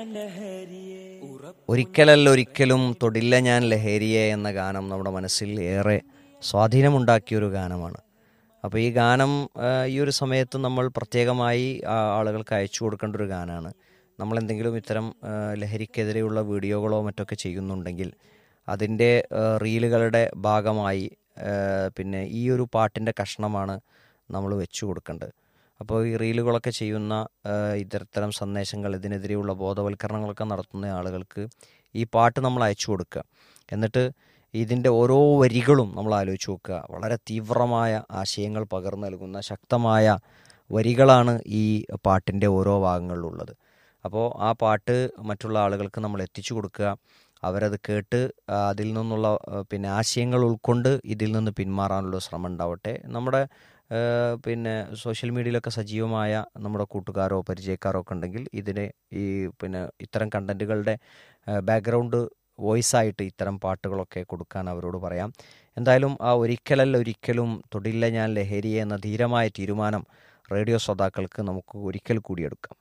ഒരിക്കലല്ല ഒരിക്കലും തൊടില്ല ഞാൻ ലഹരിയെ എന്ന ഗാനം നമ്മുടെ മനസ്സിൽ ഏറെ സ്വാധീനമുണ്ടാക്കിയൊരു ഗാനമാണ് അപ്പോൾ ഈ ഗാനം ആ, ഈ ഒരു സമയത്ത് നമ്മൾ പ്രത്യേകമായി ആ, ആളുകൾക്ക് അയച്ചു കൊടുക്കേണ്ട ഒരു ഗാനമാണ് നമ്മൾ എന്തെങ്കിലും ഇത്തരം ആ, ലഹരിക്കെതിരെയുള്ള വീഡിയോകളോ മറ്റൊക്കെ ചെയ്യുന്നുണ്ടെങ്കിൽ അതിൻ്റെ ആ, റീലുകളുടെ ഭാഗമായി ആ, പിന്നെ ഈ ഒരു പാട്ടിൻ്റെ കഷ്ണമാണ് നമ്മൾ വെച്ചു കൊടുക്കേണ്ടത് അപ്പോൾ ഈ റീലുകളൊക്കെ ചെയ്യുന്ന ആ, ഇത്തരത്തരം സന്ദേശങ്ങൾ ഇതിനെതിരെയുള്ള ബോധവൽക്കരണങ്ങളൊക്കെ നടത്തുന്ന ആളുകൾക്ക് ഈ പാട്ട് നമ്മൾ അയച്ചു കൊടുക്കുക എന്നിട്ട് ഇതിൻ്റെ ഓരോ വരികളും നമ്മൾ ആലോചിച്ച് നോക്കുക വളരെ തീവ്രമായ ആശയങ്ങൾ പകർന്നു നൽകുന്ന ശക്തമായ വരികളാണ് ഈ പാട്ടിൻ്റെ ഓരോ ഭാഗങ്ങളിലുള്ളത് അപ്പോൾ ആ പാട്ട് മറ്റുള്ള ആളുകൾക്ക് നമ്മൾ എത്തിച്ചു കൊടുക്കുക അവരത് കേട്ട് ആ, അതിൽ നിന്നുള്ള ആ, പിന്നെ ആശയങ്ങൾ ഉൾക്കൊണ്ട് ഇതിൽ നിന്ന് പിന്മാറാനുള്ള ശ്രമം ഉണ്ടാവട്ടെ നമ്മുടെ ആ, പിന്നെ സോഷ്യൽ മീഡിയയിലൊക്കെ സജീവമായ നമ്മുടെ കൂട്ടുകാരോ പരിചയക്കാരോ ഒക്കെ ഉണ്ടെങ്കിൽ ഇതിനെ ഈ പിന്നെ ഇത്തരം കണ്ടന്റുകളുടെ ബാക്ക്ഗ്രൗണ്ട് വോയിസ് ആയിട്ട് ഇത്തരം പാട്ടുകളൊക്കെ കൊടുക്കാൻ അവരോട് പറയാം എന്തായാലും ആ ഒരിക്കലല്ല ഒരിക്കലും തൊടില്ല ഞാൻ ലഹരി എന്ന ധീരമായ തീരുമാനം റേഡിയോ ശ്രോതാക്കൾക്ക് നമുക്ക് ഒരിക്കൽ കൂടി എടുക്കാം